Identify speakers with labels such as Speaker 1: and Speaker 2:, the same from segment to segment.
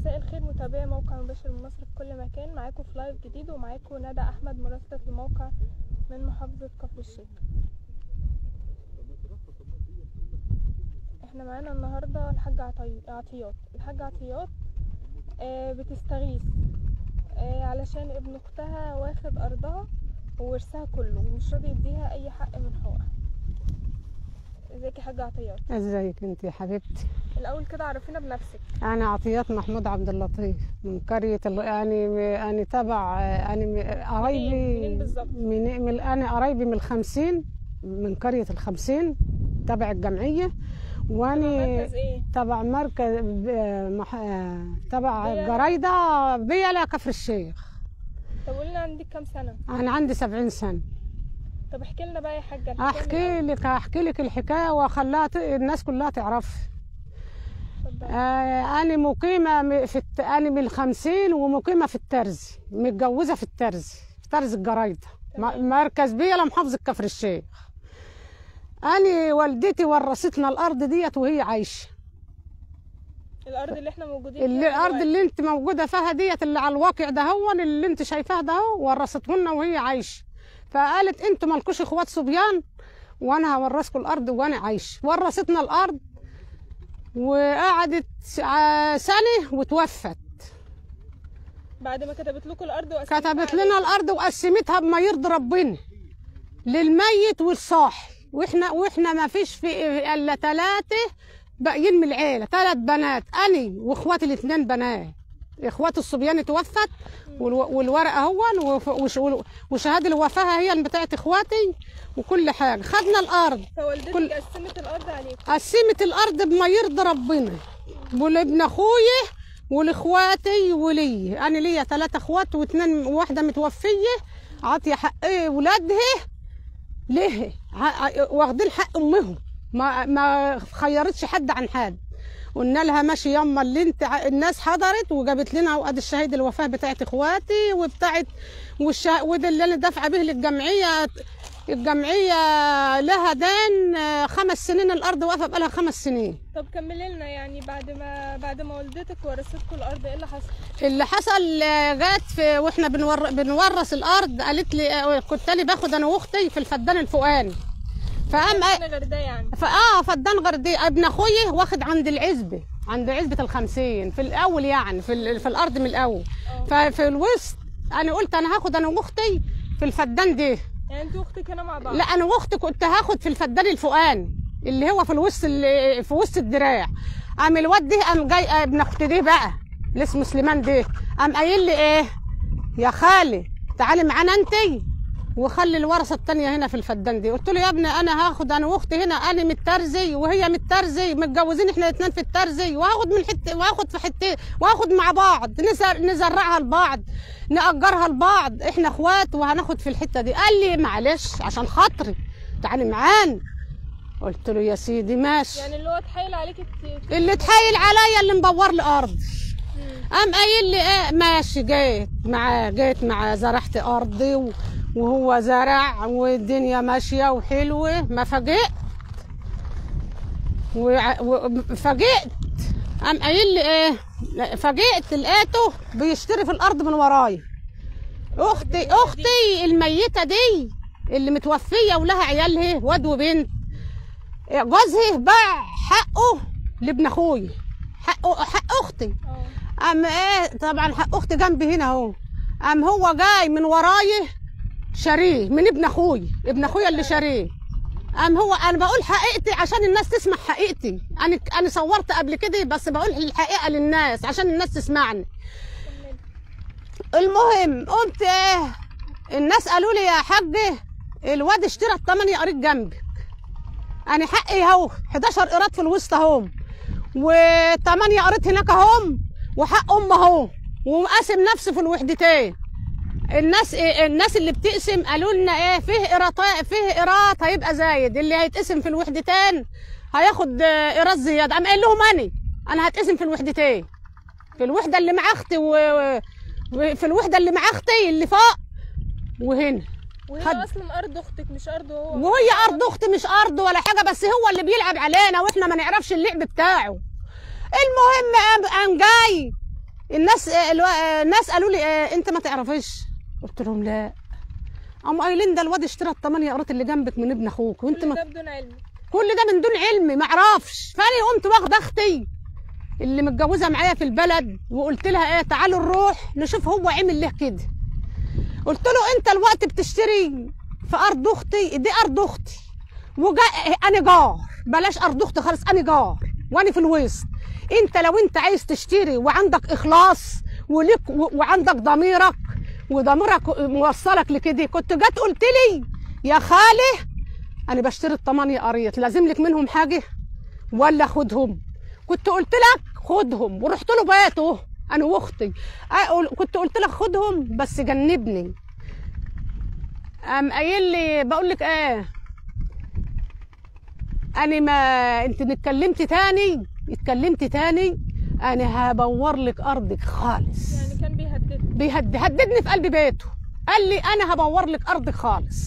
Speaker 1: مساء الخير متابعي موقع مباشر من مصر في كل مكان معاكم في لايف جديد ومعاكم ندى احمد مراسله الموقع من محافظه كفر الشيخ احنا معانا النهارده الحاجه عطي... عطيات الحاجه عطيات آه بتستغيث آه علشان ابن اختها واخد ارضها وورثها كله ومش راضي يديها اي حق من حقوقها ازيك يا حاجه عطيات
Speaker 2: ازيك انت يا حبيبتي
Speaker 1: الاول كده عرفينا بنفسك
Speaker 2: انا عطيات محمود عبد اللطيف من قريه ال- يعني انا تبع يعني م- قرايبي
Speaker 1: منين- منين بالظبط؟
Speaker 2: من من انا قرايبي من الخمسين من قريه الخمسين تبع الجمعيه وانا
Speaker 1: مركز ايه
Speaker 2: تبع مركز ب- مح- آه، تبع
Speaker 1: بيلا.
Speaker 2: جرايده بيلا كفر الشيخ
Speaker 1: طب قولنا عندك كام سنه
Speaker 2: انا عندي سبعين سنه
Speaker 1: طب احكي لنا بقى يا حاجه الحكاية من
Speaker 2: احكي
Speaker 1: الأول.
Speaker 2: لك احكي لك الحكايه واخليها ت- الناس كلها تعرف
Speaker 1: اتفضلي.
Speaker 2: آه انا مقيمه م- في الت... انا من الخمسين ومقيمه في الترزي متجوزه في الترزي في ترز الجرايده
Speaker 1: تمام.
Speaker 2: م- مركز بيلا محافظه كفر الشيخ انا والدتي ورثتنا الارض ديت وهي عايشه
Speaker 1: الارض اللي احنا موجودين
Speaker 2: اللي
Speaker 1: فيها
Speaker 2: الارض
Speaker 1: دلوقتي.
Speaker 2: اللي انت موجوده فيها ديت اللي على الواقع ده هو اللي انت شايفاه ده هو ورثته لنا وهي عايشه فقالت انتوا مالكوش اخوات صبيان وانا هورثكم الارض وانا عايشه ورثتنا الارض وقعدت ع- سنه وتوفت
Speaker 1: بعد ما كتبت لكم الارض وقسمتها
Speaker 2: كتبت
Speaker 1: عليكم.
Speaker 2: لنا الارض وقسمتها بما يرضي ربنا للميت والصاحي واحنا واحنا ما فيش في الا ثلاثه باقيين من العيله ثلاث بنات انا واخواتي الاثنين بنات اخواتي الصبيان توفت والو- والورقه هون وف- وش- وشهاده الوفاه هي اللي بتاعت اخواتي وكل حاجه خدنا الارض
Speaker 1: فوالدتك
Speaker 2: كل-
Speaker 1: قسمت الارض عليكم
Speaker 2: قسمت الارض بما يرضي ربنا ولابن اخويا ولاخواتي ولي انا ليا ثلاثة اخوات واثنين واحده متوفيه عاطيه حق ولادها ليه ع- ع- واخدين حق امهم ما ما خيرتش حد عن حد قلنا لها ماشي يما اللي انت ع- الناس حضرت وجابت لنا وادي الشهيد الوفاه بتاعت اخواتي وبتاعت والشه... وده اللي انا دافعه به للجمعيه الجمعيه لها دين آه، خمس سنين الارض واقفه بقالها خمس سنين
Speaker 1: طب كملي لنا يعني بعد ما بعد ما والدتك ورثتكم الارض ايه اللي حصل
Speaker 2: اللي حصل آه، جت في واحنا بنور... بنورث الارض قالت لي آه، كنت انا باخد انا واختي في الفدان الفوقاني فقام
Speaker 1: انا غير ده يعني
Speaker 2: فاه فدان غردي ابن اخويا واخد عند العزبه عند عزبه الخمسين في الاول يعني في, ال- في الارض من الاول
Speaker 1: اه
Speaker 2: ففي الوسط انا قلت انا هاخد انا واختي في الفدان ده
Speaker 1: يعني انت واختك هنا مع بعض
Speaker 2: لا انا واختي كنت هاخد في الفدان الفوقاني اللي هو في الوسط اللي في وسط الدراع قام الواد ده قام جاي ابن اختي ده بقى اللي اسمه سليمان ده قام قايل لي ايه يا خالي تعالي معانا انت وخلي الورثه التانية هنا في الفدان دي قلت له يا ابني انا هاخد انا واختي هنا انا من الترزي وهي من الترزي متجوزين احنا الاثنين في الترزي وهاخد من حته وهاخد في حته وهاخد مع بعض نزر نزرعها لبعض نأجرها لبعض احنا اخوات وهناخد في الحته دي قال لي معلش عشان خاطري تعالي معانا قلت له يا سيدي ماشي
Speaker 1: يعني اللي هو اتحايل عليك ت-
Speaker 2: اللي اتحايل عليا اللي مبور لي ارض
Speaker 1: مم.
Speaker 2: قام قايل لي ايه ماشي جيت معاه جيت معاه زرعت ارضي و- وهو زرع والدنيا ماشيه وحلوه ما فاجئت وع- وفاجئت قام قايل لي ايه لا، فاجئت لقيته بيشتري في الارض من ورايا اختي اختي الميته دي اللي متوفيه ولها عيالها واد وبنت جوزها باع حقه لابن اخويا حقه حق اختي
Speaker 1: اه
Speaker 2: قام ايه طبعا حق اختي جنبي هنا اهو قام هو جاي من ورايا شاريه من ابن اخويا ابن اخويا اللي شاريه قام هو انا بقول حقيقتي عشان الناس تسمع حقيقتي انا انا صورت قبل كده بس بقول الحقيقه للناس عشان الناس تسمعني
Speaker 1: كملي.
Speaker 2: المهم قمت ايه الناس قالوا لي يا حاجه الواد اشترى الثمانية قريت جنبك انا حقي اهو 11 قيراط في الوسط اهو وثمانية قريت هناك اهو وحق ام اهو ومقاسم نفسه في الوحدتين الناس إيه الناس اللي بتقسم قالوا لنا ايه فيه قيراط فيه قيراط هيبقى زايد اللي هيتقسم في الوحدتين هياخد آه، قيراط زياده قام قايل لهم انا انا هتقسم في الوحدتين في الوحده اللي مع اختي و... و- في الوحده اللي مع اختي اللي فوق وهنا
Speaker 1: وهي
Speaker 2: خد.
Speaker 1: اصلا ارض اختك مش ارض هو
Speaker 2: وهي ارض اختي مش ارض ولا حاجه بس هو اللي بيلعب علينا واحنا ما نعرفش اللعب بتاعه المهم قام قام جاي الناس آه، الو- آه، الناس قالوا لي آه، انت ما تعرفيش قلت لهم لا قام قايلين ده الواد اشترى الثمانية قرات اللي جنبك من ابن اخوك وانت
Speaker 1: كل
Speaker 2: ما
Speaker 1: ده بدون علم
Speaker 2: كل ده من دون علم ما اعرفش فانا قمت واخده اختي اللي متجوزه معايا في البلد وقلت لها ايه تعالوا نروح نشوف هو عمل ليه كده قلت له انت الوقت بتشتري في ارض اختي دي ارض اختي وجا انا جار بلاش ارض اختي خالص انا جار وانا في الوسط انت لو انت عايز تشتري وعندك اخلاص وليك و- وعندك ضميرك وضميرك موصلك لكده كنت جات قلت لي يا خاله انا بشتري الثمانية قريت لازم لك منهم حاجه ولا خدهم كنت قلت لك خدهم ورحت له بيته انا واختي أقول- كنت قلت لك خدهم بس جنبني قام قايل لي بقول لك ايه انا ما انت اتكلمت تاني اتكلمت تاني انا هبور لك ارضك خالص
Speaker 1: يعني كان بيهددك
Speaker 2: بيهد هددني في قلب بيته قال لي انا هبور لك ارضك خالص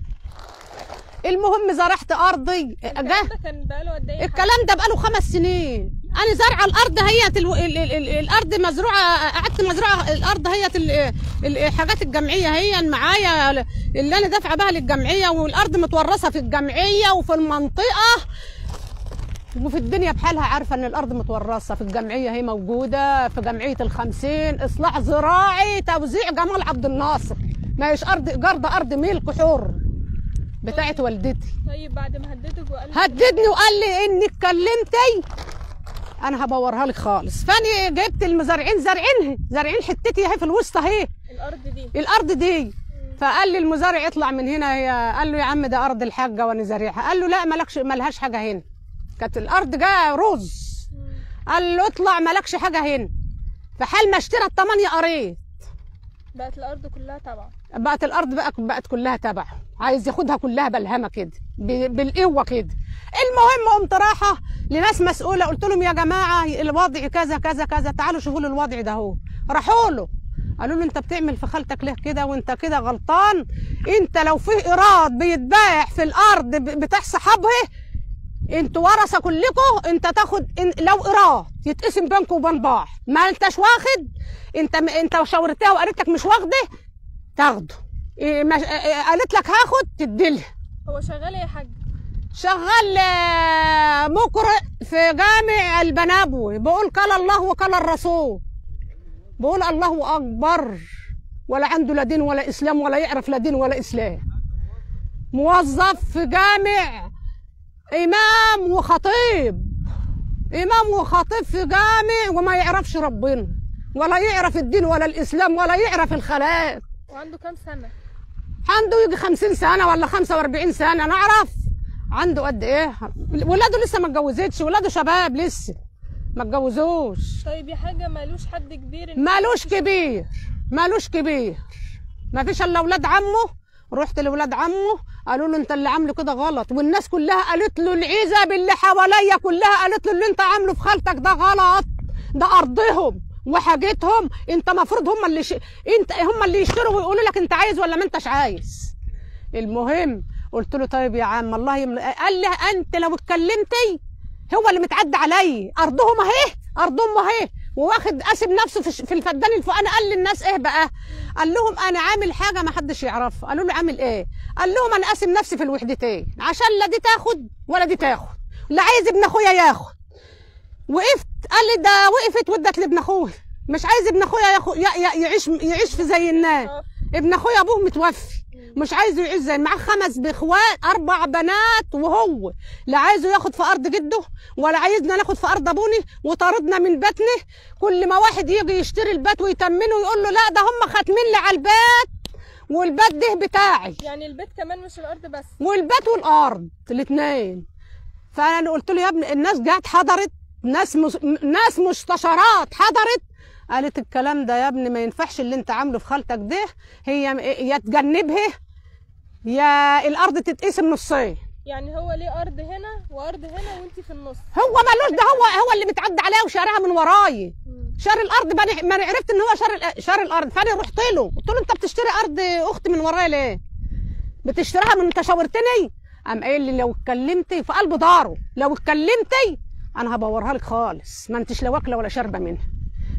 Speaker 2: المهم زرعت ارضي جه
Speaker 1: الكلام ده كان بقاله قد ايه
Speaker 2: الكلام ده بقاله خمس سنين انا زارعه الارض هي الو... ال... ال... ال... الارض مزروعه قعدت مزروعه الارض هي ال... الحاجات الجمعيه هي معايا اللي انا دافعه بها للجمعيه والارض متورثه في الجمعيه وفي المنطقه وفي الدنيا بحالها عارفه ان الارض متورثه في الجمعيه هي موجوده في جمعيه الخمسين اصلاح زراعي توزيع جمال عبد الناصر ما هيش ارض ايجار ده ارض ملك حر بتاعت والدتي
Speaker 1: طيب بعد ما هددك وقال لك
Speaker 2: هددني وقال لي انك كلمتي انا هبورها لك خالص فاني جبت المزارعين زارعينها زارعين حتتي اهي في الوسط اهي
Speaker 1: الارض دي
Speaker 2: الارض دي فقال لي المزارع اطلع من هنا هي قال له يا عم ده ارض الحاجه وانا زارعها قال له لا مالكش مالهاش حاجه هنا كانت الارض جايه رز قال له اطلع مالكش حاجه هنا فحال ما اشترى الثمانيه قريت
Speaker 1: بقت الارض كلها تبعه
Speaker 2: بقت الارض بقى بقت كلها تبعه عايز ياخدها كلها بلهمه كده ب- بالقوه كده المهم قمت رايحه لناس مسؤوله قلت لهم يا جماعه الوضع كذا كذا كذا تعالوا شوفوا لي الوضع ده اهو راحوا له قالوا له انت بتعمل في خالتك ليه كده وانت كده غلطان انت لو فيه ايراد بيتباع في الارض ب- بتاع صحابها انتوا ورثه كلكم انت تاخد ان لو ايراد يتقسم بينكم وبين بعض ما انتش واخد انت انت شاورتها وقالت لك مش واخده تاخده إيه مش... إيه قالت لك هاخد تديلها
Speaker 1: هو شغال ايه يا حاج
Speaker 2: شغال آه، مقرئ في جامع البنابوي بقول قال الله وقال الرسول بقول الله اكبر ولا عنده لا دين ولا اسلام ولا يعرف لا دين ولا اسلام موظف في جامع امام وخطيب امام وخطيب في جامع وما يعرفش ربنا ولا يعرف الدين ولا الاسلام ولا يعرف الخلاق
Speaker 1: وعنده كام سنه
Speaker 2: عنده يجي 50 سنه ولا 45 سنه نعرف عنده قد ايه ولاده لسه ما اتجوزتش ولاده شباب لسه ما اتجوزوش
Speaker 1: طيب يا حاجه مالوش حد كبير إن-
Speaker 2: مالوش كبير مالوش كبير ما فيش الا اولاد عمه رحت لاولاد عمه قالوا له انت اللي عامله كده غلط والناس كلها قالت له العزب اللي حواليا كلها قالت له اللي انت عامله في خالتك ده غلط ده ارضهم وحاجتهم انت مفروض هم اللي ش... انت هم اللي يشتروا ويقولوا لك انت عايز ولا ما انتش عايز المهم قلت له طيب يا عم الله يمل... قال لي انت لو اتكلمتي هو اللي متعدى علي ارضهم اهي ارضهم اهي وواخد قاسم نفسه في, في الفدان الفوقاني قال للناس ايه بقى قال لهم انا عامل حاجه ما حدش يعرفها قالوا له عامل ايه قال لهم انا قاسم نفسي في الوحدتين عشان لا دي تاخد ولا دي تاخد لا عايز ابن اخويا ياخد وقفت قال لي ده وقفت ودت لابن اخويا مش عايز ابن اخويا ياخد ي- ي- يعيش يعيش في زي الناس
Speaker 1: آه.
Speaker 2: ابن اخويا ابوه متوفي مش عايزه يعيش زي معاه خمس باخوات اربع بنات وهو لا عايزه ياخد في ارض جده ولا عايزنا ناخد في ارض ابونا وطردنا من بيتنا كل ما واحد يجي يشتري البيت ويتمنه يقول له لا ده هم خاتمين لي على البيت والبيت ده بتاعي
Speaker 1: يعني البيت كمان مش الارض بس
Speaker 2: والبيت والارض الاثنين فانا قلت له يا ابني الناس جات حضرت ناس مس... ناس مستشارات حضرت قالت الكلام ده يا ابني ما ينفعش اللي انت عامله في خالتك ده هي يا تجنبها يا الارض تتقسم نصين
Speaker 1: يعني هو ليه ارض هنا وارض هنا وانت في النص
Speaker 2: هو مالوش ده هو هو اللي متعدى عليها وشارها من وراي شار الارض ما أنا- ما أنا عرفت ان هو شار الأ- شار الارض فانا رحت له قلت له انت بتشتري ارض اختي من ورايا ليه بتشتريها من انت شاورتني قام قايل لي لو اتكلمتي في قلب داره لو اتكلمتي انا هبورها لك خالص ما انتش لا واكله ولا شاربه منها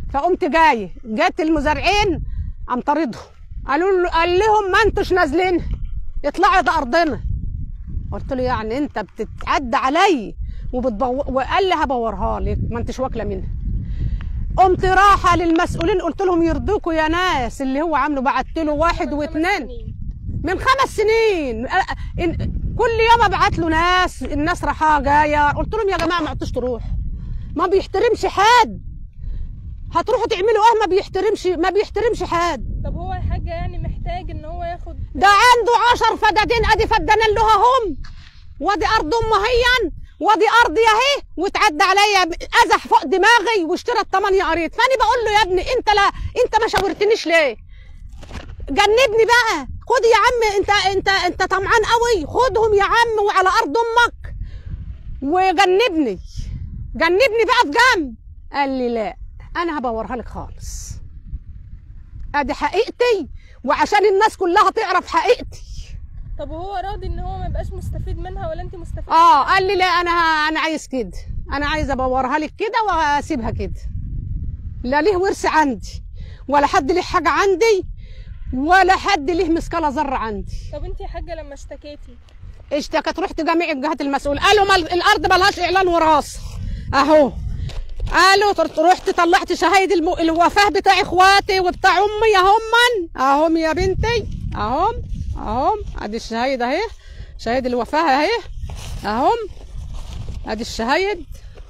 Speaker 2: فقمت جاي جت المزارعين قام طاردهم قالوا له قال لهم ما انتوش نازلين اطلعوا ده ارضنا قلت له يعني انت بتتعدى علي وبتبو... وقال لي هبورها لك ما انتش واكله منها قمت رايحه للمسؤولين قلت لهم يرضوكوا يا ناس اللي هو عامله بعت له واحد
Speaker 1: من خمس
Speaker 2: واثنين
Speaker 1: سنين.
Speaker 2: من خمس سنين أ- إن- كل يوم ابعت له ناس الناس رايحه جايه قلت لهم يا جماعه ما عدتوش تروح ما بيحترمش حد هتروحوا تعملوا ايه ما بيحترمش ما بيحترمش حد
Speaker 1: طب هو يا حاجه يعني محتاج ان هو ياخد
Speaker 2: ده عنده عشر فدادين ادي فدانين له هم وادي ارض امه هيا وادي ارضي اهي وتعدى عليا ب- ازح فوق دماغي واشترى الثمانية قريت فانا بقول له يا ابني انت لا انت ما شاورتنيش ليه جنبني بقى خد يا عم انت انت انت طمعان قوي خدهم يا عم وعلى ارض امك وجنبني جنبني بقى في جنب قال لي لا انا هبورها لك خالص ادي حقيقتي وعشان الناس كلها تعرف حقيقتي
Speaker 1: طب وهو راضي ان هو ما يبقاش مستفيد منها ولا انت مستفيد
Speaker 2: اه قال لي لا انا انا عايز كده انا عايز ابورها لك كده واسيبها كده لا ليه ورث عندي ولا حد ليه حاجه عندي ولا حد ليه مسكله ذره عندي
Speaker 1: طب انت يا حاجه لما اشتكيتي
Speaker 2: اشتكت رحت جميع الجهات المسؤوله قالوا ما الارض ملهاش اعلان وراثه اهو قالوا تر- رحت طلعت شهايد الم... الوفاه بتاع اخواتي وبتاع امي اهم اهم يا بنتي اهم اهم ادي الشهايد اهي شهايد الوفاه اهي اهم ادي الشهايد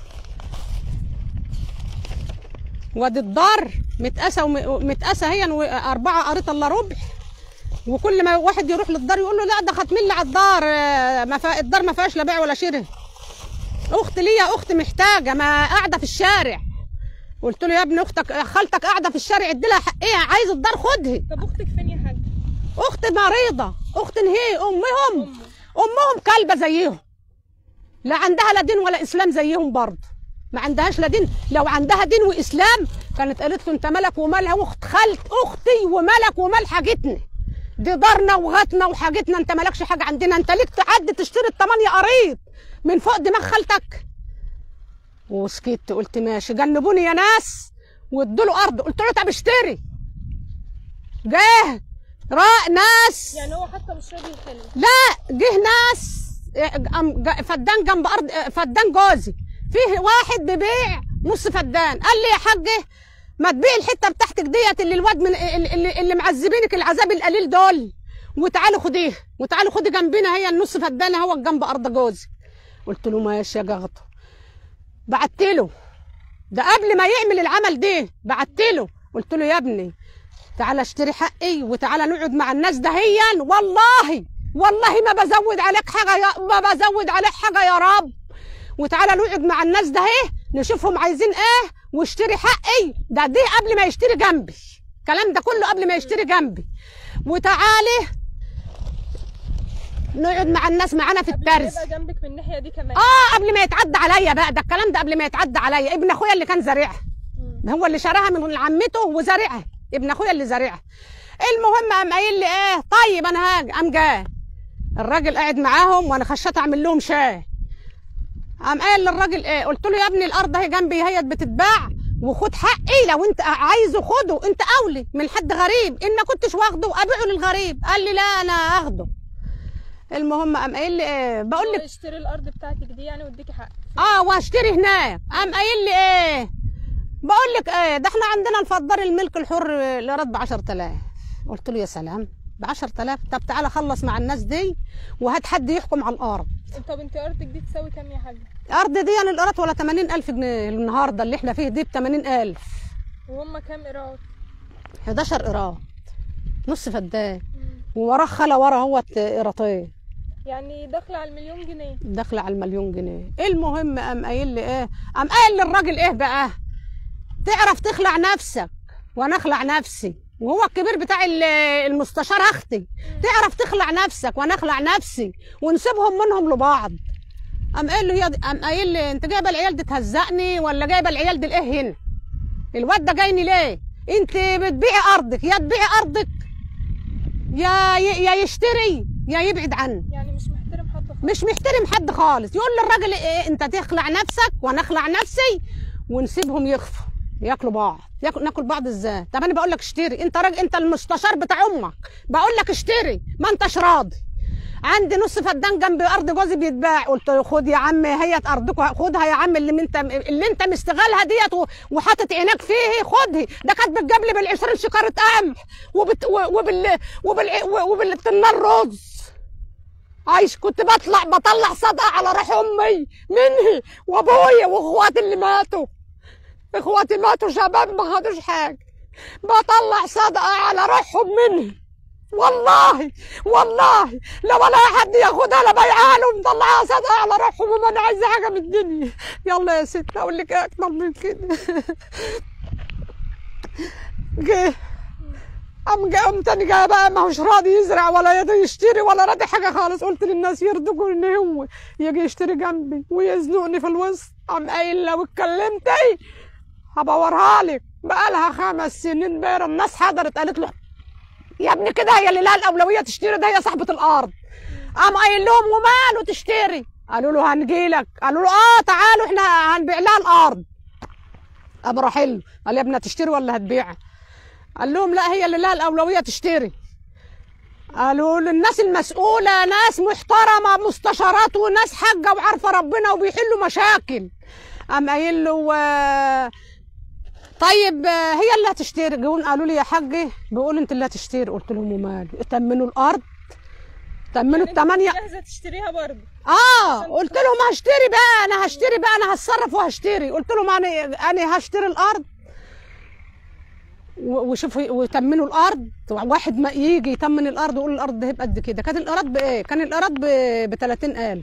Speaker 2: وادي الدار متقاسه وم... متقاسه هي و- اربعه قريت الا ربع وكل ما واحد يروح للدار يقول له لا ده ختمين لي على الدار آه، ما فا... الدار ما فيهاش لا بيع ولا شراء اخت ليا اخت محتاجه ما قاعده في الشارع قلت له يا ابني اختك خالتك قاعده في الشارع ادي لها حقها عايز الدار خدها
Speaker 1: طب اختك فين يا حاجه
Speaker 2: اخت مريضه اخت هي امهم
Speaker 1: امه
Speaker 2: امهم كلبه زيهم لا عندها لا دين ولا اسلام زيهم برضه ما عندهاش لا دين لو عندها دين واسلام كانت قالت له انت مالك ومالها واخت خالت اختي ومالك ومال حاجتنا دي دارنا وغاتنا وحاجتنا انت مالكش حاجه عندنا انت ليك تعدي تشتري الثمانيه قريط من فوق دماغ خالتك وسكت قلت ماشي جنبوني يا ناس وادوا له ارض قلت له طب اشتري جه راء ناس
Speaker 1: يعني هو حتى مش راضي يخلي
Speaker 2: لا جه ناس أم- جا- فدان جنب ارض فدان جوزي فيه واحد ببيع نص فدان قال لي يا حاجه ما تبيع الحته بتاعتك ديت اللي الواد من اللي, اللي معذبينك العذاب القليل دول وتعالوا خديها وتعالوا خدي جنبنا هي النص فدان هو جنب ارض جوزي قلت له ماشي يا جغطه بعت له ده قبل ما يعمل العمل ده بعت له قلت له يا ابني تعالى اشتري حقي وتعالى نقعد مع الناس دهيا والله والله ما بزود عليك حاجه يا ما بزود عليك حاجه يا رب وتعالى نقعد مع الناس ده اهي نشوفهم عايزين ايه واشتري حقي ده دي قبل ما يشتري جنبي الكلام ده كله قبل ما يشتري جنبي وتعالي نقعد مع الناس معانا في
Speaker 1: قبل ما
Speaker 2: الترز
Speaker 1: يبقى جنبك من الناحيه دي كمان
Speaker 2: اه قبل ما يتعدى عليا بقى ده الكلام ده قبل ما يتعدى عليا ابن اخويا اللي كان زارعها
Speaker 1: مم.
Speaker 2: هو اللي شراها من عمته وزارعها ابن اخويا اللي زارعها المهم قام قايل لي ايه طيب انا هاجي قام جاي الراجل قاعد معاهم وانا خشيت اعمل لهم شاي قام قايل للراجل ايه قلت له يا ابني الارض اهي جنبي هي بتتباع وخد حقي لو انت عايزه خده انت اولي من حد غريب ان ما كنتش واخده ابيعه للغريب قال لي لا انا اخده المهم قام قايل لي ايه بقول لك
Speaker 1: هو اشتري الارض بتاعتك دي يعني واديكي حق
Speaker 2: اه وهشتري هناك قام قايل لي ايه بقول لك ايه ده احنا عندنا الفضار الملك الحر الايراد ب 10000 قلت له يا سلام ب 10000 طب تعالى خلص مع الناس دي وهات حد يحكم على الارض
Speaker 1: طب انت ارضك دي تساوي كام يا حاجه
Speaker 2: الارض دي يعني الايراد ولا 80000 جنيه النهارده اللي احنا فيه دي ب 80000
Speaker 1: وهم كام ايراد
Speaker 2: 11 ايراد نص فدان
Speaker 1: مم.
Speaker 2: ووراه خلا ورا اهوت قيراطين
Speaker 1: يعني داخله على المليون جنيه
Speaker 2: داخله على المليون جنيه المهم قام قايل لي ايه قام قايل للراجل ايه بقى تعرف تخلع نفسك وانا اخلع نفسي وهو الكبير بتاع ال- المستشار اختي تعرف تخلع نفسك وانا اخلع نفسي ونسيبهم منهم لبعض قام قايل له هي قام قايل لي انت جايبه العيال دي تهزقني ولا جايبه العيال دي الايه هنا الواد ده جايني ليه انت بتبيعي ارضك يا تبيعي ارضك يا يا يشتري يا يبعد عني
Speaker 1: يعني مش محترم حد خالص
Speaker 2: مش محترم حد خالص يقول للراجل إيه انت تخلع نفسك وانا اخلع نفسي ونسيبهم يخفوا ياكلوا بعض ياكل ناكل بعض ازاي طب انا بقول لك اشتري انت راجل انت المستشار بتاع امك بقول لك اشتري ما انتش راضي عندي نص فدان جنب ارض جوزي بيتباع قلت له خد يا عم هي ارضك خدها يا عم اللي انت اللي انت مستغلها ديت و- وحاطط عينك فيه خدها ده كانت بتجيب لي بال20 شكاره قمح وبت... وبال وبال وبالتنار رز عايش كنت بطلع بطلع صدقه على روح امي مني وابويا واخواتي اللي ماتوا اخواتي ماتوا شباب ما خدوش حاجه بطلع صدقه على روحهم مني والله والله لا ولا حد ياخدها لا بيعها له مطلعها صدقه على روحهم وما انا عايزه حاجه من الدنيا يلا يا ست اقول لك إيه اكتر من كده جه قام جا قام تاني جاي بقى ما هوش راضي يزرع ولا يقدر يشتري ولا راضي حاجه خالص قلت للناس يرضوا ان هو يجي يشتري جنبي ويزنقني في الوسط قام قايل لو اتكلمتي هبورها لك بقى لها خمس سنين بقى الناس حضرت قالت له يا ابني كده هي اللي لها الاولويه تشتري ده هي صاحبه الارض قام قايل لهم وماله تشتري قالوا له هنجيلك قالوا له اه تعالوا احنا هنبيع لها الارض قام راح له قال يا ابني تشتري ولا هتبيع قال لهم لا هي اللي لها الاولويه تشتري قالوا له الناس المسؤوله ناس محترمه مستشارات وناس حاجه وعارفه ربنا وبيحلوا مشاكل قام قايل له آه، طيب آه، هي اللي هتشتري جون قالوا لي يا حاجه بيقول انت اللي هتشتري قلت لهم وماله تمنوا الارض تمنوا الثمانيه
Speaker 1: جاهزه تشتريها برضه
Speaker 2: اه قلت لهم هشتري بقى انا هشتري بقى انا هتصرف وهشتري قلت لهم انا انا هشتري الارض و- وشوفوا وتمنوا الارض واحد ما يجي يتمن الارض ويقول الارض هي بقد كده كانت الايراد بايه كان الايراد ب 30000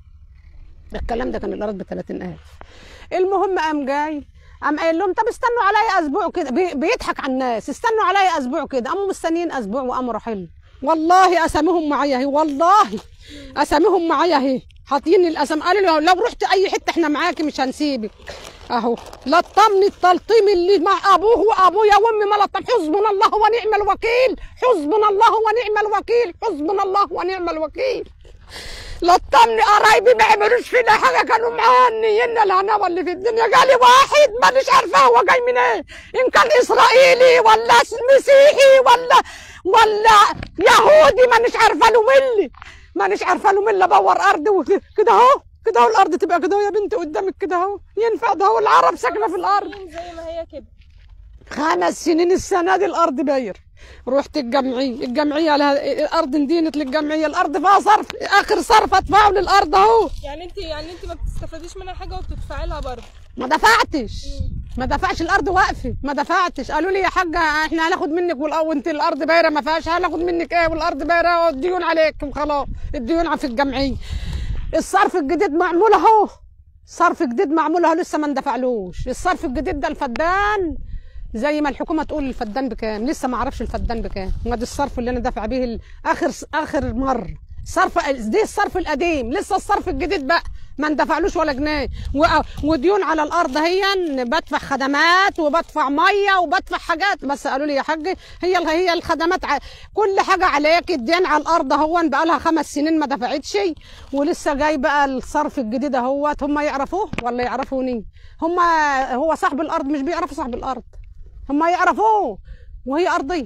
Speaker 2: الكلام ده كان الايراد ب 30000 المهم قام جاي قام قايل لهم طب استنوا عليا اسبوع كده بي- بيضحك على الناس استنوا عليا اسبوع كده قاموا مستنيين اسبوع وقاموا رايحين والله اساميهم معايا اهي والله اساميهم معايا اهي حاطين الاسم قالوا لي لو رحت اي حته احنا معاكي مش هنسيبك اهو لطمني التلطيم اللي مع ابوه وابويا وامي ما لطم حسبنا الله ونعم الوكيل حسبنا الله ونعم الوكيل حسبنا الله ونعم الوكيل لطمني قرايبي ما عملوش فينا حاجه كانوا مهنيين الهناوه اللي في الدنيا جالي واحد مانيش عارفه هو جاي من ايه ان كان اسرائيلي ولا مسيحي ولا ولا يهودي مانيش عارفه له ملي مانيش عارفه له ملي ابور ارض وكده كده اهو كده اهو الارض تبقى كده اهو يا بنتي قدامك كده اهو ينفع ده هو العرب ساكنه في الارض
Speaker 1: زي ما هي كده
Speaker 2: خمس سنين السنه دي الارض باير رحت الجمعيه الجمعيه لها الارض ندينت للجمعيه الارض فيها صرف اخر صرف ادفعه للارض اهو
Speaker 1: يعني انت يعني انت ما بتستفاديش منها حاجه وبتدفعي لها برضه
Speaker 2: ما دفعتش ما دفعش الارض واقفه ما دفعتش قالوا لي يا حاجه احنا هناخد منك والأ- وانت الارض بايره ما فيهاش هناخد منك ايه والارض بايره والديون عليك وخلاص الديون في الجمعيه الصرف الجديد معمول اهو صرف جديد معمول اهو لسه ما اندفعلوش الصرف الجديد ده الفدان زي ما الحكومه تقول الفدان بكام لسه ما اعرفش الفدان بكام وادي الصرف اللي انا دافع بيه ال- اخر اخر مره صرف دي الصرف القديم لسه الصرف الجديد بقى ما اندفعلوش ولا جنيه و- وديون على الارض هي بدفع خدمات وبدفع ميه وبدفع حاجات بس قالوا لي يا حاج هي هي الخدمات ع... كل حاجه عليك الدين على الارض اهو بقى لها خمس سنين ما دفعتش ولسه جاي بقى الصرف الجديد اهوت هم يعرفوه ولا يعرفوني هم هو صاحب الارض مش بيعرفوا صاحب الارض هم يعرفوه وهي ارضيه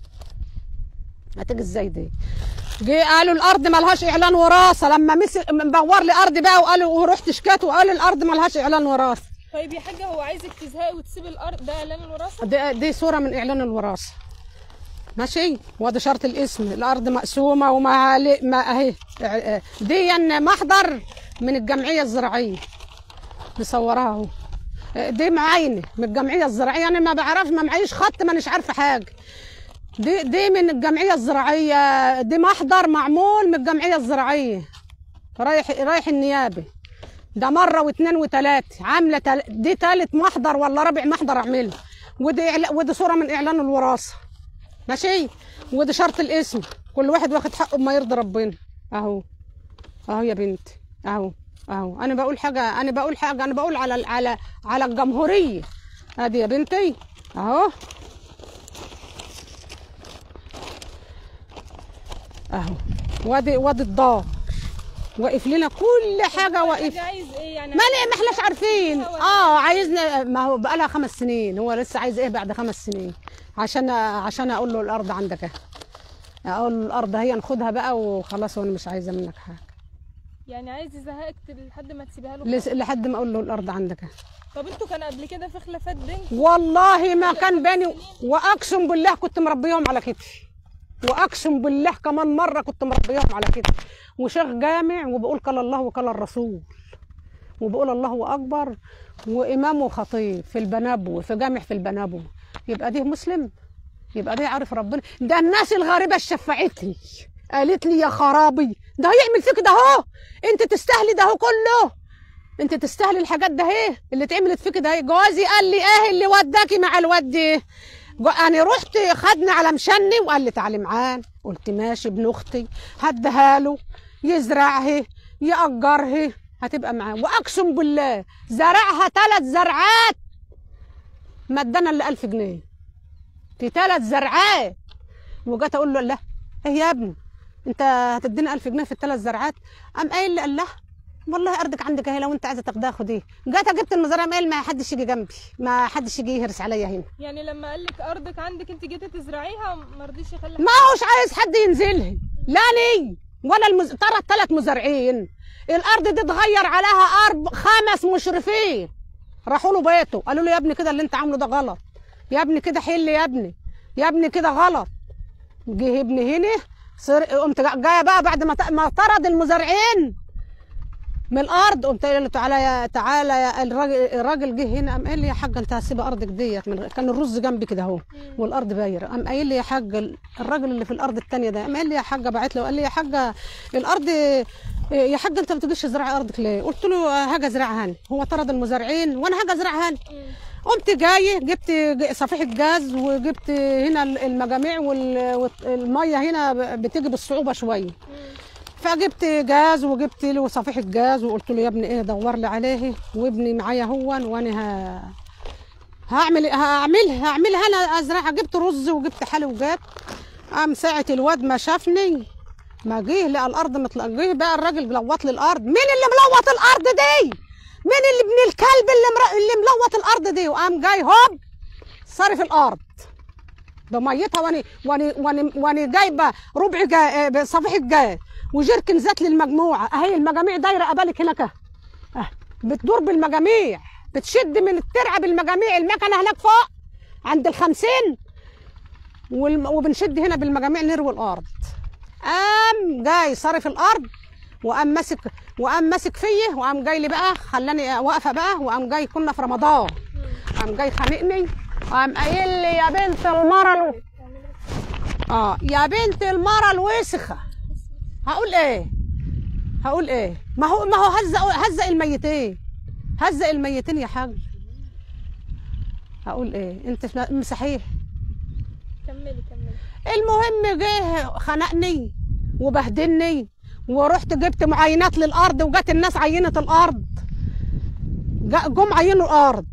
Speaker 2: هتيجي ازاي دي جه قالوا الارض ملهاش اعلان وراثه لما مسك مبور لي ارض بقى وقالوا ورحت شكيت وقالوا الارض ملهاش اعلان وراثه
Speaker 1: طيب يا حاجه هو عايزك تزهقي وتسيبي الارض ده اعلان الوراثه
Speaker 2: دي, دي صوره من اعلان الوراثه ماشي وده شرط الاسم الارض مقسومه وما ما اهي دي محضر من الجمعيه الزراعيه مصوراها اهو دي معاينه من الجمعيه الزراعيه انا ما بعرفش ما معيش خط مانيش عارفه حاجه دي دي من الجمعيه الزراعيه دي محضر معمول من الجمعيه الزراعيه رايح رايح النيابه ده مره واثنين وثلاثه عامله تل... دي ثالث محضر ولا رابع محضر اعمله ودي إعلا... ودي صوره من اعلان الوراثه ماشي ودي شرط الاسم كل واحد واخد حقه بما يرضي ربنا اهو اهو يا بنتي اهو اهو انا بقول حاجه انا بقول حاجه انا بقول على على على الجمهوريه ادي يا بنتي اهو اهو وادي وادي الدار واقف لنا كل حاجه واقف
Speaker 1: حاجة عايز ايه يعني
Speaker 2: ما ليه ما احناش عارفين اه عايزنا ما هو بقى لها خمس سنين هو لسه عايز ايه بعد خمس سنين عشان عشان اقول له الارض عندك اهي اقول له الارض هي ناخدها بقى وخلاص وانا مش عايزه منك حاجه
Speaker 1: يعني عايز يزهقك لحد ما تسيبها له
Speaker 2: لس- لحد ما اقول له الارض عندك اهي
Speaker 1: طب انتوا كان قبل كده في خلافات بينكم
Speaker 2: والله ما كان بيني واقسم بالله كنت مربيهم على كتفي واقسم بالله كمان مره كنت مربيهم على كتفي وشيخ جامع وبقول قال الله وقال الرسول وبقول الله اكبر وامام وخطيب في البنابو في جامع في البنابو يبقى ده مسلم يبقى ده عارف ربنا ده الناس الغريبه شفعت لي قالت لي يا خرابي ده هيعمل فيك ده اهو انت تستاهلي ده اهو كله انت تستاهلي الحاجات ده اهي اللي اتعملت فيك ده اهي جوازي قال لي ايه اللي وداكي مع الواد ده جو- انا رحت خدني على مشني وقال لي تعالي معاه قلت ماشي ابن اختي هديها له يزرعها يأجرها هتبقى معاه واقسم بالله زرعها ثلاث زرعات ما ادانا الا 1000 جنيه في ثلاث زرعات وجت اقول له لا ايه يا ابني انت هتدينا 1000 جنيه في الثلاث زرعات قام قايل لي قال لا والله ارضك عندك اهي لو انت عايزه تاخدها خديه جت جبت المزرعه قال ما حدش يجي جنبي ما حدش يجي يهرس عليا هنا
Speaker 1: يعني لما قال لك ارضك عندك انت جيتي تزرعيها ما رضيش يخلي
Speaker 2: ما هوش عايز حد ينزلها لا لي ولا المز... ترى الثلاث مزارعين الارض دي اتغير عليها ارب خمس مشرفين راحوا له بيته قالوا له يا ابني كده اللي انت عامله ده غلط يا ابني كده حل يا ابني يا ابني كده غلط جه ابني هنا صر... قمت جا- جايه بقى بعد ما ت- ما طرد المزارعين من الارض قمت قايله له تعالى يا تعالى يا الراجل الراجل جه هنا قام قال لي يا حاج انت هسيب ارضك ديت من غير- كان الرز جنبي كده اهو والارض بايره قام قايل لي يا حاج ال- الراجل اللي في الارض الثانيه ده قام قال لي يا حاجه بعت له قال لي يا حاجه الارض يا حاجه انت ما بتجيش تزرعي ارضك ليه؟ قلت له هاجي ازرعها انا هو طرد المزارعين وانا هاجي ازرعها انا قمت جاي جبت ج- صفيحه جاز وجبت هنا المجاميع وال- والميه هنا بتيجي بالصعوبه شويه فجبت جاز وجبت له صفيحه جاز وقلت له يا ابني ايه دور لي عليه وابني معايا هو وانا ه... هعمل هعملها هعملها انا ازرعها جبت رز وجبت حلي وجات قام ساعه الواد ما شافني ما جه لقى الارض مطلق جه بقى الراجل لوط لي الارض مين اللي ملوط الارض دي مين اللي ابن الكلب اللي مر... اللي ملوط الارض دي وقام جاي هوب صارف الارض بميتها واني واني واني واني جايبه ربع جا... آه، صفيحه جاز وجركن زيت للمجموعه اهي المجاميع دايره قبالك هناك أهي. اه بتدور بالمجاميع بتشد من الترعه بالمجاميع المكنه هناك فوق عند الخمسين والم... وبنشد هنا بالمجاميع نروي الارض قام جاي صارف الارض وقام ماسك وقام ماسك فيا وقام جاي لي بقى خلاني واقفه بقى وقام جاي كنا في رمضان قام جاي خانقني وقام قايل لي يا بنت المره الو... اه يا بنت المره الوسخه هقول ايه هقول ايه ما هو ما هو هزق هزق الميتين هزق الميتين يا حاج هقول ايه انت في مسيحيه
Speaker 1: كملي كملي
Speaker 2: المهم جه خنقني وبهدلني ورحت جبت معاينات للارض وجت الناس عينت الارض جا- جم عينوا الارض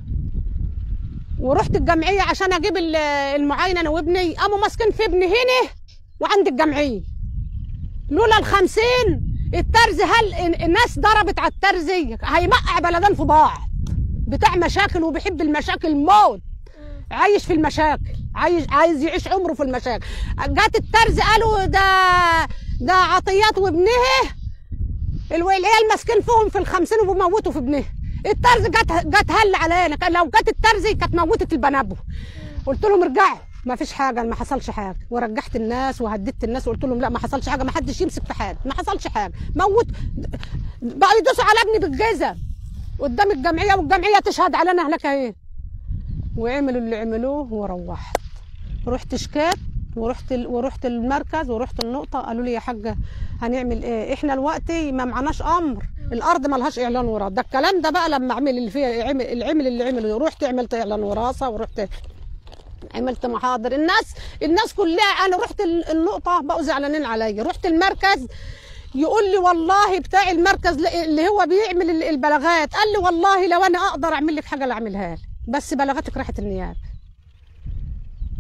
Speaker 2: ورحت الجمعيه عشان اجيب ال- المعاينه انا وابني قاموا ماسكين في ابني هنا وعند الجمعيه لولا الخمسين الترزي هل الناس ضربت على الترزي هيمقع بلدان في بعض بتاع مشاكل وبيحب المشاكل موت عايش في المشاكل عايز عايز يعيش عمره في المشاكل جات الترز قالوا ده ده عطيات وابنها الو- العيال ماسكين فيهم في الخمسين وبيموتوا في ابنها الترز جت جت هل علينا كان لو جت الترزي كانت موتت البنابو قلت لهم ارجعوا ما فيش حاجه ما حصلش حاجه ورجعت الناس وهددت الناس وقلت لهم لا ما حصلش حاجه ما حدش يمسك في حاجه ما حصلش حاجه موت بقوا يدوسوا على ابني بالجزم قدام الجمعيه والجمعيه تشهد علينا هناك اهي وعملوا اللي عملوه وروحت رحت شكات ورحت ال... ورحت المركز ورحت النقطه قالوا لي يا حاجه هنعمل ايه احنا دلوقتي ما معناش امر الارض ما لهاش اعلان وراثه ده الكلام ده بقى لما اعمل اللي فيها عمل العمل اللي عمله رحت عملت اعلان وراثه ورحت عملت محاضر الناس الناس كلها انا رحت ال- النقطه بقوا زعلانين عليا رحت المركز يقول لي والله بتاع المركز اللي هو بيعمل ال- البلاغات قال لي والله لو انا اقدر اعمل لك حاجه لا اعملها لك بس بلاغتك راحت النيابه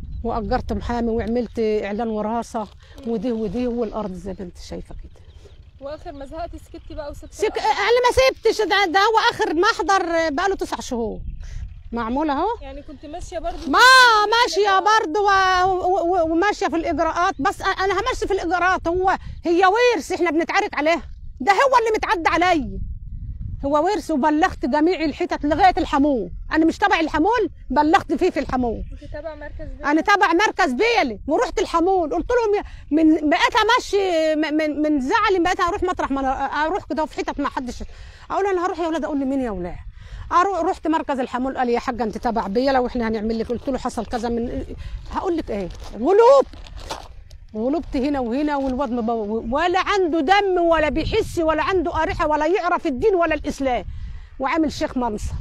Speaker 2: واجرت محامي وعملت اعلان وراثه ودي ودي والارض زي ما انت شايفه كده
Speaker 1: واخر ما زهقتي سكتي بقى وسبتي
Speaker 2: سك...
Speaker 1: الأرض.
Speaker 2: انا ما سبتش ده, ده هو اخر محضر بقاله تسع شهور معمول اهو
Speaker 1: يعني كنت ماشيه برضو
Speaker 2: ما ماشيه برضه و... و... و... وماشيه في الاجراءات بس انا همشي في الاجراءات هو هي ورث احنا بنتعارك عليها ده هو اللي متعدى عليا هو ورث وبلغت جميع الحتت لغايه الحمول انا مش تبع الحمول بلغت فيه في الحمول
Speaker 1: انت تابع مركز بيت
Speaker 2: انا تابع مركز بيلي ورحت الحمول قلت لهم يا- من بقيت امشي م- من من زعلي بقيت اروح مطرح ما أنا اروح كده في حتت ما حدش اقول انا هروح يا ولاد اقول لي مين يا ولاد اروح رحت مركز الحمول قال لي يا حاجه انت تابع بيلا واحنا هنعمل لك قلت له حصل كذا من هقول لك ايه غلوب غلبت هنا وهنا والواد مبو- ولا عنده دم ولا بيحس ولا عنده قريحه ولا يعرف الدين ولا الاسلام وعامل شيخ منصر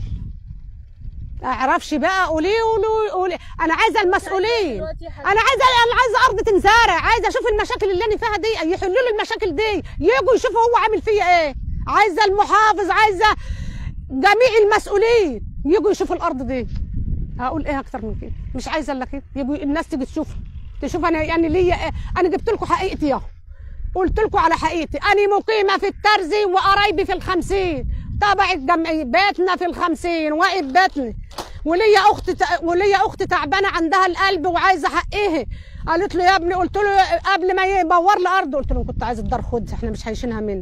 Speaker 2: اعرفش بقى قولي قولي قولي انا عايزه المسؤولين
Speaker 1: دلوقتي يا حاج-
Speaker 2: انا عايزه انا عايزه ارض تنزرع عايزه اشوف المشاكل اللي انا فيها دي يحلوا لي المشاكل دي يجوا يشوفوا هو عامل فيا ايه عايزه المحافظ عايزه جميع المسؤولين يجوا يشوفوا الارض دي هقول ايه اكتر من كده مش عايزه الا كده يجوا الناس تيجي تشوف تشوف انا يعني ليا ايه انا جبت لكم حقيقتي اهو قلت لكم على حقيقتي انا مقيمه في الترزي وقرايبي في الخمسين تبع الجمعيه بيتنا في الخمسين واقف بيتنا وليا اخت ت- وليا اخت تعبانه عندها القلب وعايزه حقها قالت له يا ابني قلت له قبل ما يبور لي ارض قلت له كنت عايز الدار خد احنا مش هيشينها منه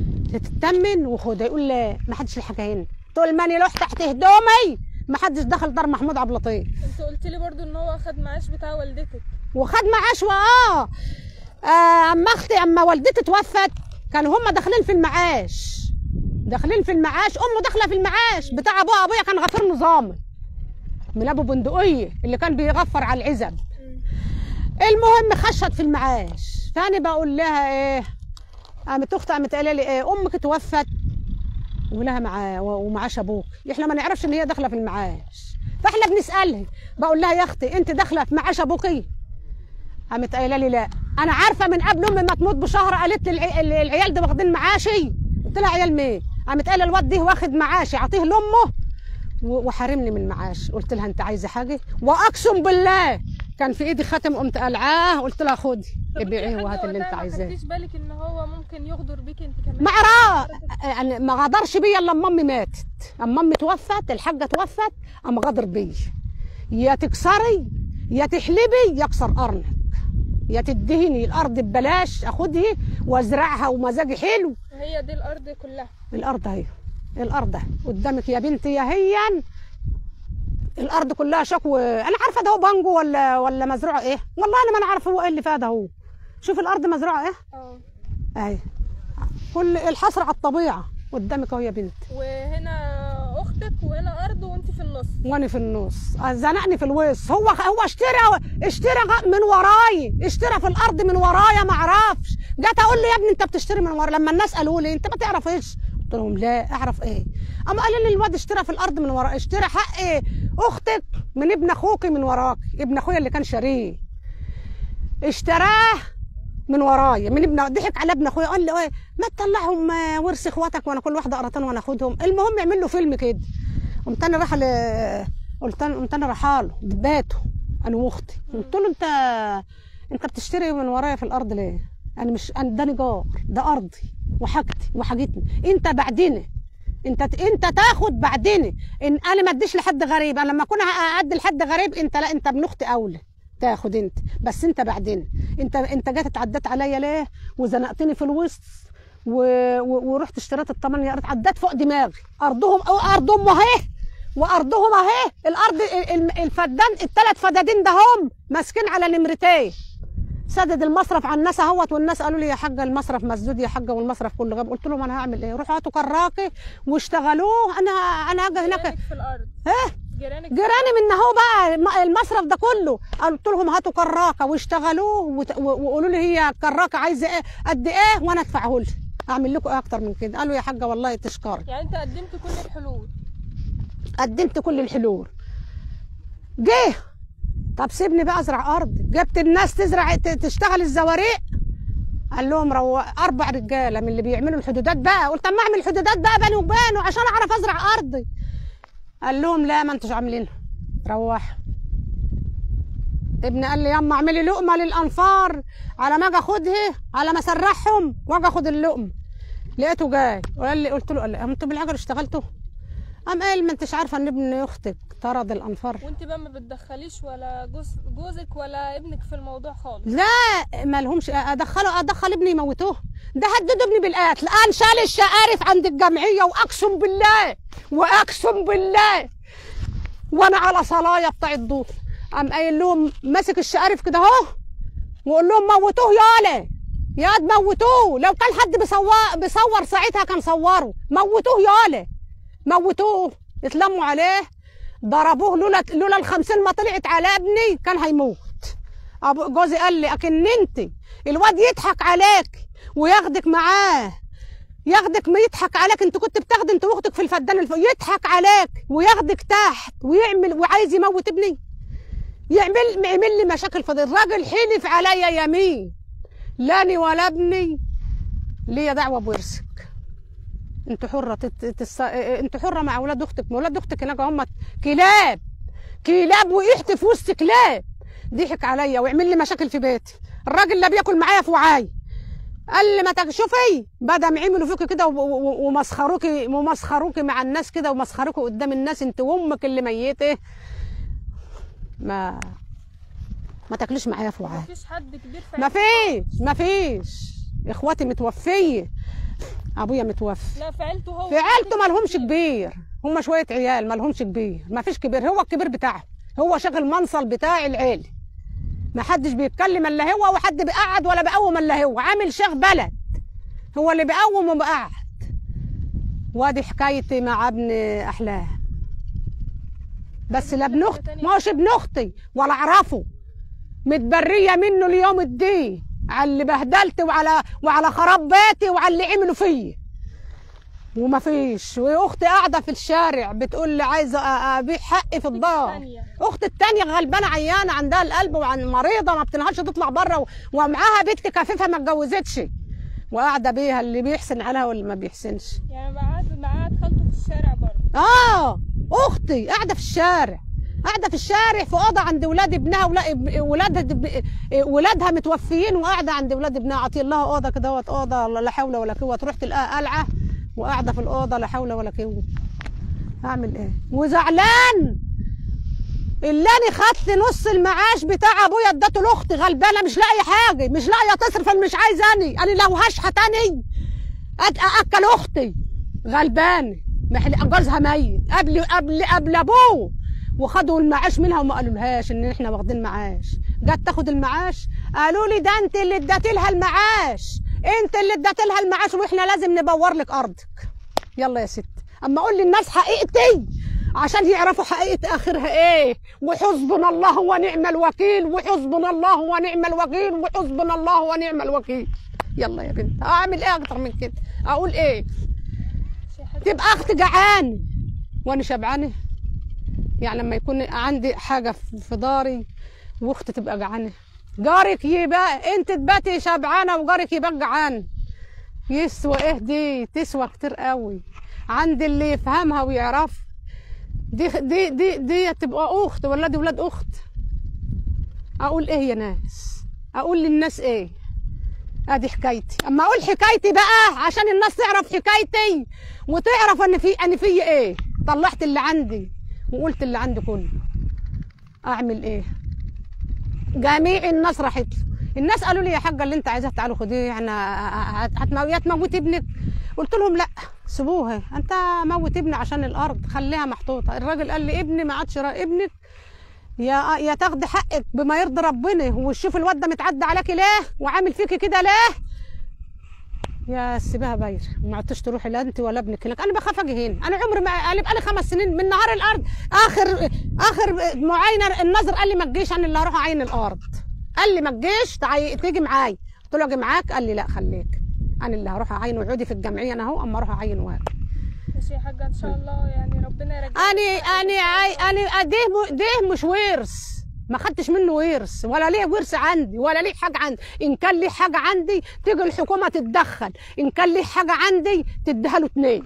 Speaker 2: تتمن وخدها يقول لا ما حدش ليه حاجه هنا طول ما انا لوح تحت هدومي ما حدش دخل دار محمود عبد اللطيف
Speaker 1: انت قلت لي برضو ان هو اخد معاش بتاع والدتك
Speaker 2: وخد معاش واه آه، اما اختي اما والدتي توفت كانوا هم داخلين في المعاش داخلين في المعاش امه داخله في المعاش بتاع ابوها ابويا كان غفير نظامي من ابو بندقيه اللي كان بيغفر على العزب
Speaker 1: مم.
Speaker 2: المهم خشت في المعاش فانا بقول لها ايه قامت اختي قامت قايله لي ايه امك توفت ولها مع ومعاش ابوك احنا ما نعرفش ان هي داخله في المعاش فاحنا بنسالها بقول لها يا اختي انت داخله في معاش ابوكي قامت قايله لي لا انا عارفه من قبل امي ما تموت بشهر قالت لي العي- ال- العيال ده واخدين معاشي قلت لها عيال مين قامت قايله الواد ده واخد معاشي اعطيه لامه و- وحارمني من المعاش قلت لها انت عايزه حاجه واقسم بالله كان في ايدي خاتم قمت قلعاه قلت لها خدي
Speaker 1: طب انت
Speaker 2: ابيعيه
Speaker 1: يا حاجة
Speaker 2: وهات اللي انت
Speaker 1: وقتها
Speaker 2: عايزاه
Speaker 1: ما خدتيش بالك ان هو ممكن يغدر بيك انت كمان
Speaker 2: ما عراه يعني ما غدرش بيا الا اما امي ماتت اما امي توفت الحاجه توفت اما غدر بيا يا تكسري يا تحلبي يكسر قرنك يا تدهني الارض ببلاش اخدها وازرعها ومزاجي حلو
Speaker 1: هي دي الارض كلها
Speaker 2: الارض اهي الارض اهي قدامك يا بنتي يا هيا الارض كلها شكوى انا عارفه ده هو بانجو ولا ولا مزروعه ايه والله انا ما انا عارفه هو ايه اللي فيها ده هو شوف الارض مزروعه ايه
Speaker 1: اه
Speaker 2: اهي كل الحصر على الطبيعه قدامك اهو يا بنت
Speaker 1: وهنا اختك وهنا ارض وانت في النص
Speaker 2: وانا في النص زنقني في الوسط هو هو اشترى اشترى غ- من وراي اشترى في الارض من ورايا ما اعرفش جت اقول له يا ابني انت بتشتري من ورا لما الناس قالوا لي انت ما تعرفش قلت لهم لا اعرف ايه اما قال لي الواد اشترى في الارض من وراي اشترى حق اختك من ابن اخوك من وراك ابن اخويا اللي كان شاريه اشتراه من ورايا من ابن ضحك على ابن اخويا قال له ايه ما تطلعهم آه، ورث اخواتك وانا كل واحده قرطان وانا اخدهم المهم يعمل له فيلم كده قمت انا رايحه ل- قلت انا قمت انا رايحه له بيته انا واختي قلت له انت انت بتشتري من ورايا في الارض ليه؟ انا مش انا ده نجار ده ارضي وحاجتي وحاجتنا انت بعدين انت انت تاخد بعدين ان انا ما اديش لحد غريب انا لما اكون ادي لحد غريب انت لا انت ابن اختي اولى تاخد انت بس انت بعدين انت انت جيت اتعدت عليا ليه وزنقتني في الوسط و... و... ورحت اشتريت الثمانية ارض عدت فوق دماغي ارضهم ارضهم اهي وارضهم اهي الارض ال- ال- الفدان الثلاث فدادين ده هم ماسكين على نمرتين سدد المصرف على الناس اهوت والناس قالوا لي يا حاجه المصرف مسدود يا حاجه والمصرف كله غاب قلت لهم انا هعمل ايه روحوا هاتوا كراكي واشتغلوه انا انا هاجي هناك
Speaker 1: جيرانك في الارض
Speaker 2: ايه
Speaker 1: جيرانك
Speaker 2: جيراني من اهو بقى الم- المصرف ده كله قلت لهم هاتوا كراكه واشتغلوه وت- و- وقولوا لي هي كراكه عايزه ايه قد ايه وانا ادفعه لها اعمل لكم ايه اكتر من كده قالوا يا حاجه والله تشكري
Speaker 1: يعني انت قدمت كل الحلول
Speaker 2: قدمت كل الحلول جه طب سيبني بقى ازرع ارض جبت الناس تزرع ت- تشتغل الزواريق قال لهم رو اربع رجاله من اللي بيعملوا الحدودات بقى قلت اما اعمل الحدودات بقى بيني وبينه عشان اعرف ازرع ارضي قال لهم لا ما انتوش عاملينها روح ابني قال لي يما اعملي لقمه للانفار على ما اجي اخدها على ما اسرحهم واجي اخد اللقمه لقيته جاي وقال لي قلت له قال لي انتوا بالعجل اشتغلتوا قام قال ما انتش عارفه ان ابن اختك طرد الانفار
Speaker 1: وانت بقى ما بتدخليش ولا جوز جوزك ولا ابنك في الموضوع خالص
Speaker 2: لا ما لهمش ادخله ادخل ابني يموتوه ده هددوا ابني بالقتل قال شال الشقارف عند الجمعيه واقسم بالله واقسم بالله وانا على صلايه بتاع الدور قام قايل لهم ماسك الشقارف كده اهو وقول لهم موتوه يالا يا موتوه لو كان حد بيصور بيصور ساعتها كان صوره موتوه يالا موتوه اتلموا عليه ضربوه لولا لولا الخمسين ما طلعت على ابني كان هيموت ابو جوزي قال لي اكن انت الواد يضحك عليك وياخدك معاه ياخدك ما يضحك عليك انت كنت بتاخد انت واختك في الفدان الف... يضحك عليك وياخدك تحت ويعمل وعايز يموت ابني يعمل يعمل لي مشاكل في الراجل حلف عليا يمين لاني ولا ابني ليا دعوه بورثك انت حره تت... تس... انت حره مع اولاد اختك ما اولاد اختك هناك هم كلاب كلاب وقحت في وسط كلاب ضحك عليا ويعمل لي مشاكل في بيتي الراجل لا بياكل معايا في وعاي قال لي ما تك- شوفي بدل ما عملوا فيكي كده و- و- ومسخروكي ومسخروكي مع الناس كده ومسخروكي قدام الناس انت وامك اللي ميته ما ما تاكليش معايا في وعاي
Speaker 1: مفيش حد كبير في
Speaker 2: ما
Speaker 1: عيلته
Speaker 2: فيش ما فيش اخواتي متوفيه ابويا متوفي
Speaker 1: لا في عيلته هو
Speaker 2: في عيلته ما لهمش كبير هم شويه عيال ما لهمش كبير ما فيش كبير هو الكبير بتاعهم هو شغل منصل بتاع العيله ما حدش بيتكلم الا هو وحد بيقعد ولا بيقوم الا هو عامل شيخ بلد هو اللي بيقوم وبيقعد وادي حكايتي مع ابن احلام بس لا ابن اختي ما هوش ابن اختي ولا اعرفه متبريه منه ليوم الدين على اللي بهدلت وعلى وعلى خراب بيتي وعلى اللي عملوا فيا وما فيش واختي قاعده في الشارع بتقول لي عايزه أ- ابيع حقي في الدار
Speaker 1: التانية.
Speaker 2: اختي التانية غلبانه عيانه عندها القلب وعن مريضه ما بتنهارش تطلع بره و- ومعاها بنت كفيفه ما اتجوزتش وقاعده بيها اللي بيحسن عليها واللي ما بيحسنش
Speaker 1: يعني قعد معاه خالته في الشارع برضه
Speaker 2: اه اختي قاعده في الشارع قاعده في الشارع في اوضه عند ولاد ابنها ولا اب- ولادها دب- ولادها متوفيين وقاعده عند ولاد ابنها عطي لها اوضه كده وت- اوضه لا حول ولا قوه تروح تلاقيها قلعه وقاعده في الاوضه لا حول ولا قوه اعمل ايه وزعلان اللي انا خدت نص المعاش بتاع ابويا اديته لاختي غلبانه مش لاقيه حاجه مش لاقيه تصرف انا مش عايزاني انا لو هشحت تاني أك- اكل اختي غلبانه محل جوزها ميت قبل قبل قبل ابوه وخدوا المعاش منها وما قالولهاش ان احنا واخدين معاش جت تاخد المعاش قالوا لي ده انت اللي اديت لها المعاش انت اللي اديت لها المعاش واحنا لازم نبور لك ارضك يلا يا ست اما اقول للناس حقيقتي عشان يعرفوا حقيقه اخرها ايه وحسبنا الله ونعم الوكيل وحسبنا الله ونعم الوكيل وحسبنا الله ونعم الوكيل يلا يا بنت اعمل ايه اكتر من كده اقول ايه
Speaker 1: شي حاجة
Speaker 2: تبقى اختي جعانه وانا شبعانه يعني لما يكون عندي حاجه في في داري واختي تبقى جعانه جارك يبقى انت تباتي شبعانه وجارك يبقى جعان يسوى ايه دي تسوى كتير قوي عند اللي يفهمها ويعرف دي دي دي دي تبقى اخت ولا دي ولاد اخت اقول ايه يا ناس اقول للناس ايه ادي حكايتي اما اقول حكايتي بقى عشان الناس تعرف حكايتي وتعرف ان في ان في ايه طلعت اللي عندي وقلت اللي عندي كله اعمل ايه جميع الناس راحت له. الناس قالوا لي يا حاجه اللي انت عايزاه تعالوا خديه احنا هت- هتمو- يا تموت ابنك قلت لهم لا سيبوها انت موت ابني عشان الارض خليها محطوطه الراجل قال لي ابني ما عادش را- ابنك يا يا تاخدي حقك بما يرضي ربنا وشوف الواد ده متعدى عليكي ليه وعامل فيكي كده ليه يا سيبها باير ما عدتش تروحي لا انت ولا ابنك هناك انا بخاف اجي هنا انا عمري ما انا بقالي خمس سنين من نهار الارض اخر اخر معاينه النظر قال لي ما تجيش انا اللي هروح اعين الارض قال لي ما تجيش تعي... تيجي معايا قلت له اجي معاك قال لي لا خليك انا اللي هروح اعين وعودي في الجمعيه انا اهو اما اروح اعين واجي
Speaker 1: ماشي يا حاجة ان شاء الله يعني ربنا يرجعك
Speaker 2: اني اني عاي... اني ده م- ده مش ورث ما خدتش منه ورث ولا ليه ورث عندي ولا ليه حاجه عندي ان كان ليه حاجه عندي تيجي الحكومه تتدخل ان كان ليه حاجه عندي تديها له اتنين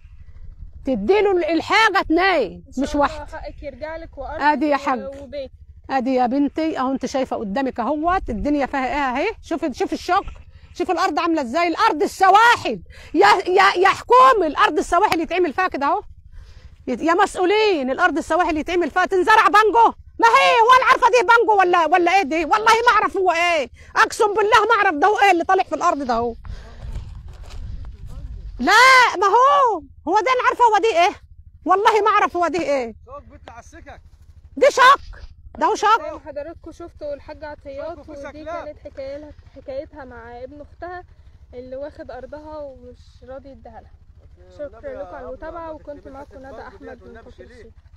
Speaker 2: تديله الحاجه اتنين
Speaker 1: إن شاء
Speaker 2: مش
Speaker 1: الله
Speaker 2: واحده
Speaker 1: حقك يرجع لك وارضك
Speaker 2: آدي يا
Speaker 1: و-
Speaker 2: حاج.
Speaker 1: وبيت
Speaker 2: ادي يا بنتي اهو انت شايفه قدامك اهوت الدنيا فيها ايه اهي شوفي شوفي الشوك شوف الارض عامله ازاي الارض السواحل يا يا يا حكومه الارض السواحل يتعمل فيها كده اهو يت- يا مسؤولين الارض السواحل يتعمل فيها تنزرع بانجو ما هي ولا عارفه دي بانجو ولا ولا ايه دي والله ما اعرف هو ايه اقسم بالله ما اعرف ده هو ايه اللي طالع في الارض ده هو لا ما هو هو ده انا عارفه هو دي ايه والله ما اعرف هو دي ايه
Speaker 3: صوت بيطلع على السكك
Speaker 2: دي شق ده هو شق
Speaker 1: زي ما حضراتكم شفتوا الحاجة عطيات
Speaker 3: شوفوا
Speaker 1: ودي
Speaker 3: شكلها.
Speaker 1: كانت حكايتها حكايتها مع ابن اختها اللي واخد ارضها ومش راضي يديها لها شكرا لكم على المتابعة وكنت معكم ندى احمد من كفر الشيخ